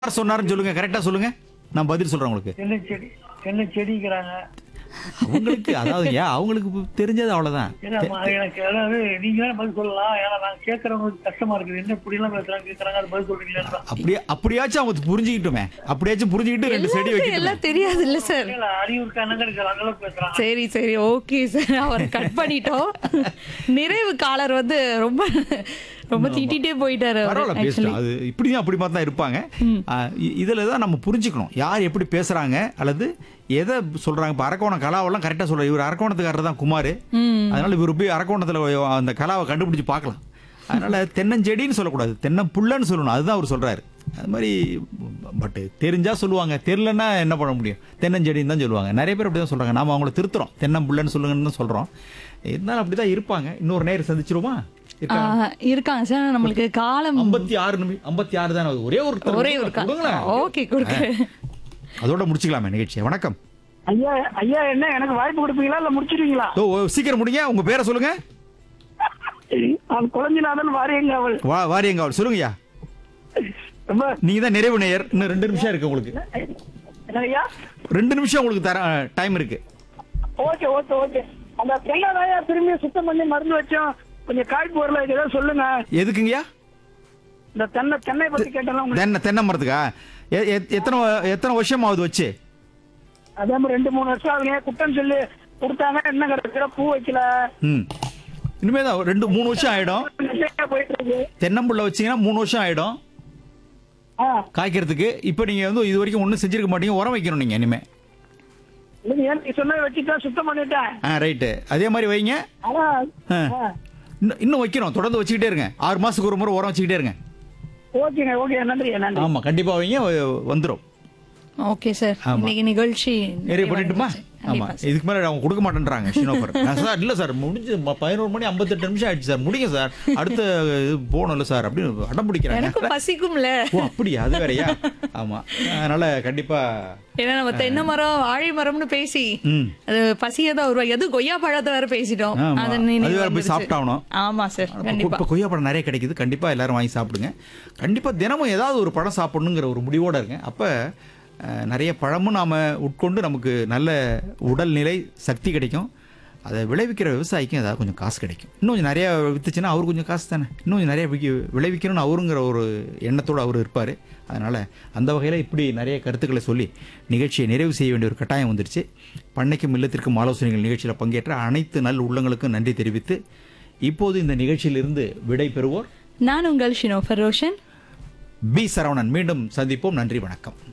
யார் சொன்னாருன்னு சொல்லுங்க கரெக்டா சொல்லுங்க நான் பதில் சொல்றேன் உங்களுக்கு தென்னை செடி தென்னை செடிங்கிறாங்க அவங்களுக்கு அதாவது ஏன் அவங்களுக்கு தெரிஞ்சது அவ்வளவுதான் ஏன்னா ம- எனக்கு அதாவது நீங்க தான் பதில் சொல்லலாம் ஏன்னா நான் கேட்கறவங்களுக்கு கஷ்டமா இருக்குது என்ன இப்படி எல்லாம் பேசுறாங்க கேட்கறாங்க அது பதில் சொல்றீங்களா அப்படியே அப்படியாச்சும் அவங்க புரிஞ்சுக்கிட்டுமே அப்படியாச்சும் புரிஞ்சுக்கிட்டு ரெண்டு செடி எல்லாருக்கும் வைக்கணும் எல்லாம் தெரியாது இல்ல சார் அறிவு இருக்கானுங்க இருக்கு அந்த அளவுக்கு பேசுறாங்க சரி சரி ஓகே சார் அவர் கட் பண்ணிட்டோம் நிறைவு காலர் வந்து ரொம்ப ரொம்ப திட்டிட்டே போயிட்டாரு பரவாயில்ல ஆக்சுவலி பேசலாம் அது இப்படியும் அப்படி மாதிரி தான் இருப்பாங்க ஆ, இ- இதுல தான் நம்ம புரிஞ்சுக்கணும் யார் எப்படி பேசுறாங்க அல்லது எதை சொல்றாங்க இப்போ அரக்கோணம் கலாவெல்லாம் கரெக்டா சொல்றாரு இவர் அரக்கோணத்துக்காரர் தான் குமார் அதனால இவர் போய் அரக்கோணத்துல அந்த கலாவை கண்டுபிடிச்சு பார்க்கலாம் அதனால தென்னஞ்செடின்னு சொல்லக்கூடாது தென்னம்புள்ளன்னு சொல்லணும் அதுதான் அவர் சொல்றாரு அது மாதிரி பட் தெரிஞ்சா சொல்லுவாங்க தெரியலன்னா என்ன பண்ண முடியும் தென்னஞ்செடின்னு தான் சொல்லுவாங்க நிறைய பேர் அப்படி தான் சொல்றாங்க நாம அவங்கள திருத்துறோம் தென்னம்புள்ளன்னு சொல்லுங்கன்னு தான் சொல்றோம் இருந்தாலும் அப்படி தான் இருப்பாங்க இன்னொரு நேரம் சந்திச்சிருவோமா இருக்காங்க இருக்காங்க சார் நம்மளுக்கு காலம் ஐம்பத்தி ஆறு நிமிஷம் ஐம்பத்தி ஆறு தானே ஆகுது. ஒரே ஒரு ஒரே ஒரு கொடுங்களேன் ஓகே கொடுக்க அதோட முடிச்சுக்கலாமே நிகழ்ச்சியை வணக்கம் ஐயா ஐயா என்ன எனக்கு வாய்ப்பு கொடுப்பீங்களா இல்ல முடிச்சிருவீங்களா ஓ ஓ, சீக்கிரம் முடிங்க உங்க பேரை சொல்லுங்க நான் குழஞ்சிநாதன் வாரியங்காவல் வா வாரியங்காவல் சொல்லுங்கய்யா ரொம்ப நீங்க தான் நிறைவு நேயர் இன்னும் ரெண்டு நிமிஷம் இருக்கு உங்களுக்கு என்ன ஐயா ரெண்டு நிமிஷம் உங்களுக்கு தர டைம் இருக்கு ஓகே ஓகே ஓகே அந்த தென்னை திரும்பி சுத்தம் பண்ணி மருந்து வச்சோம் கொஞ்சம் காய்ப்பு வரல இது ஏதாவது சொல்லுங்க எதுக்குங்கய்யா இந்த தென்னை தென்னை பத்தி கேட்டலாம் உங்களுக்கு தென்னை தென்னை மரத்துக்கா எ- எ- எத்தனை வ- எத்தனை வருஷம் ஆகுது வச்சு அதே மாதிரி ரெண்டு மூணு வருஷம் ஆகுங்க குட்டம் சொல்லி கொடுத்தாங்க என்ன கிடைக்கிற பூ வைக்கல ம் இனிமே தான் ரெண்டு மூணு வருஷம் ஆயிடும் நெட்டையா போயிட்டு இருக்கு தென்னம்புள்ள வச்சீங்கன்னா மூணு வருஷம் ஆயிடும் ஆ காய்க்கிறதுக்கு இப்போ நீங்க வந்து இது வரைக்கும் ஒன்றும் செஞ்சிருக்க மாட்டீங்க உரம் வைக்கணும் நீங்க இனிமே இல்லைங்க ஏன் நீ சொன்னதை வச்சுதான் சுத்தம் பண்ணிட்டேன் ஆ ரைட்டு அதே மாதிரி வைங்க ஆனா ஆ. ஆ. இன்னும் இன்னும் வைக்கணும் தொடர்ந்து வச்சுக்கிட்டே இருங்க ஆறு மாசத்துக்கு ஒரு முறை உரம் வச்சுக்கிட்டே இருங்க ஓகேங்க ஓகே நன்றி நன்றி ஆமா கண்டிப்பா வைங்க வ- வந்துரும் ஓகே சார் ஆமா. இன்னைக்கு நிகழ்ச்சி நிறைய பண்ணிட்டுமா ஆமா கண்டிப்பா இதுக்கு மேல அவங்க கொடுக்க மாட்டேன்றாங்க ஷினோபர் நான் சார் இல்ல சார் முடிஞ்சு ம- பதினோரு மணி ஐம்பத்தெட்டு நிமிஷம் ஆயிடுச்சு சார் முடிங்க சார் அடுத்த இது போகணும்ல சார் அப்படின்னு அடம் பிடிக்கிறாங்க எனக்கும் பசிக்கும்ல ஓ அப்படியா அது வேறயா ஆமா அதனால கண்டிப்பா ஏன்னா நம்ம தென்னை மரம் வாழை மரம்னு பேசி ம் அது பசியை தான் உருவாக்கி அது கொய்யா பழத்தை வேற பேசிட்டோம் ஆமா. அது நினைவு அது வேற போய் வந்துருச்சு. சாப்பிட்டாகணும். ஆமா சார் இப்ப கண்டிப்பா இப்ப கொய்யா பழம் நிறைய கிடைக்குது கண்டிப்பா எல்லாரும் வாங்கி சாப்பிடுங்க கண்டிப்பா தினமும் ஏதாவது ஒரு பழம் சாப்பிடணுங்கிற ஒரு முடிவோட இருங்க அப்ப அஹ், நிறைய பழமும் நாம உட்கொண்டு நமக்கு நல்ல உடல்நிலை சக்தி கிடைக்கும் அதை விளைவிக்கிற விவசாயிக்கும் ஏதாவது கொஞ்சம் காசு கிடைக்கும் இன்னும் கொஞ்சம் நிறைய வித்துச்சுன்னா அவர் கொஞ்சம் காசு தானே இன்னும் கொஞ்சம் நிறைய விக்கி- விளைவிக்கணும்னு அவருங்கிற ஒரு எண்ணத்தோடு அவர் இருப்பார் அதனால் அந்த வகையில் இப்படி நிறைய கருத்துக்களை சொல்லி நிகழ்ச்சியை நிறைவு செய்ய வேண்டிய ஒரு கட்டாயம் வந்துருச்சு பண்ணைக்கும் இல்லத்திற்கும் ஆலோசனைகள் நிகழ்ச்சியில் பங்கேற்ற அனைத்து நல் உள்ளங்களுக்கும் நன்றி தெரிவித்து இப்போது இந்த நிகழ்ச்சியிலிருந்து விடை பெறுவோர் நான் உங்கள் ஷினோஃபர் ரோஷன் பி சரவணன் மீண்டும் சந்திப்போம் நன்றி வணக்கம்